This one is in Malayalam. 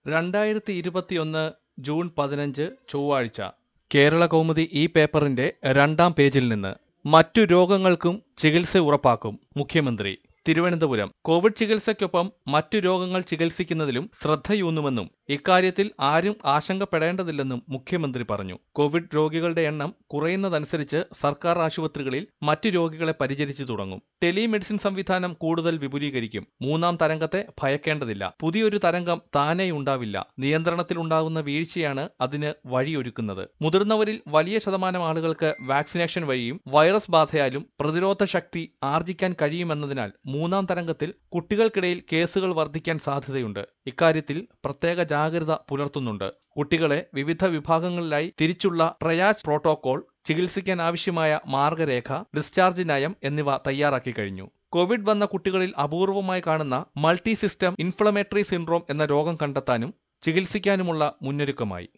രണ്ടായിരത്തി ഇരുപത്തിയൊന്ന് ജൂൺ പതിനഞ്ച് ചൊവ്വാഴ്ച കേരള കൗമുദി ഈ പേപ്പറിന്റെ രണ്ടാം പേജിൽ നിന്ന് മറ്റു രോഗങ്ങൾക്കും ചികിത്സ ഉറപ്പാക്കും മുഖ്യമന്ത്രി തിരുവനന്തപുരം കോവിഡ് ചികിത്സയ്ക്കൊപ്പം മറ്റു രോഗങ്ങൾ ചികിത്സിക്കുന്നതിലും ശ്രദ്ധയൂന്നുമെന്നും ഇക്കാര്യത്തിൽ ആരും ആശങ്കപ്പെടേണ്ടതില്ലെന്നും മുഖ്യമന്ത്രി പറഞ്ഞു കോവിഡ് രോഗികളുടെ എണ്ണം കുറയുന്നതനുസരിച്ച് സർക്കാർ ആശുപത്രികളിൽ മറ്റു രോഗികളെ പരിചരിച്ചു തുടങ്ങും ടെലിമെഡിസിൻ സംവിധാനം കൂടുതൽ വിപുലീകരിക്കും മൂന്നാം തരംഗത്തെ ഭയക്കേണ്ടതില്ല പുതിയൊരു തരംഗം താനേ ഉണ്ടാവില്ല നിയന്ത്രണത്തിലുണ്ടാകുന്ന വീഴ്ചയാണ് അതിന് വഴിയൊരുക്കുന്നത് മുതിർന്നവരിൽ വലിയ ശതമാനം ആളുകൾക്ക് വാക്സിനേഷൻ വഴിയും വൈറസ് ബാധയാലും പ്രതിരോധ ശക്തി ആർജിക്കാൻ കഴിയുമെന്നതിനാൽ മൂന്നാം തരംഗത്തിൽ കുട്ടികൾക്കിടയിൽ കേസുകൾ വർദ്ധിക്കാൻ സാധ്യതയുണ്ട് ഇക്കാര്യത്തിൽ പ്രത്യേക ജാഗ്രത പുലർത്തുന്നുണ്ട് കുട്ടികളെ വിവിധ വിഭാഗങ്ങളിലായി തിരിച്ചുള്ള ട്രയാജ് പ്രോട്ടോകോൾ ചികിത്സിക്കാൻ ആവശ്യമായ മാർഗരേഖ ഡിസ്ചാർജ് നയം എന്നിവ തയ്യാറാക്കി കഴിഞ്ഞു കോവിഡ് വന്ന കുട്ടികളിൽ അപൂർവമായി കാണുന്ന മൾട്ടി സിസ്റ്റം ഇൻഫ്ലമേറ്ററി സിൻഡ്രോം എന്ന രോഗം കണ്ടെത്താനും ചികിത്സിക്കാനുമുള്ള മുന്നൊരുക്കമായി